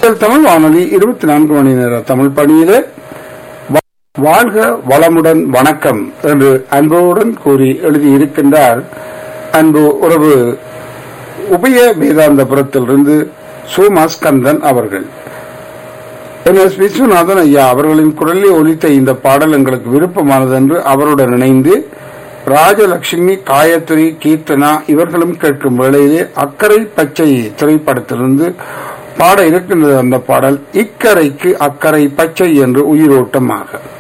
தமிழ் வானொலி இருபத்தி நான்கு மணி நேர தமிழ் பணியிலே வா- வாழ்க வளமுடன் வணக்கம் என்று அன்புடன் கூறி எழுதியிருக்கின்றார் அன்பு உறவு உபய வேதாந்தபுரத்திலிருந்து சோமாஸ் கந்தன் அவர்கள் என் எஸ் விஸ்வநாதன் ஐயா அவர்களின் குரலில் ஒலித்த இந்த பாடல் எங்களுக்கு விருப்பமானது என்று அவருடன் இணைந்து ராஜலட்சுமி காயத்ரி கீர்த்தனா இவர்களும் கேட்கும் வேளையிலே அக்கறை பச்சை திரைப்படத்திலிருந்து பாட இருக்கின்றது அந்த பாடல் இக்கரைக்கு அக்கறை பச்சை என்று உயிரோட்டமாக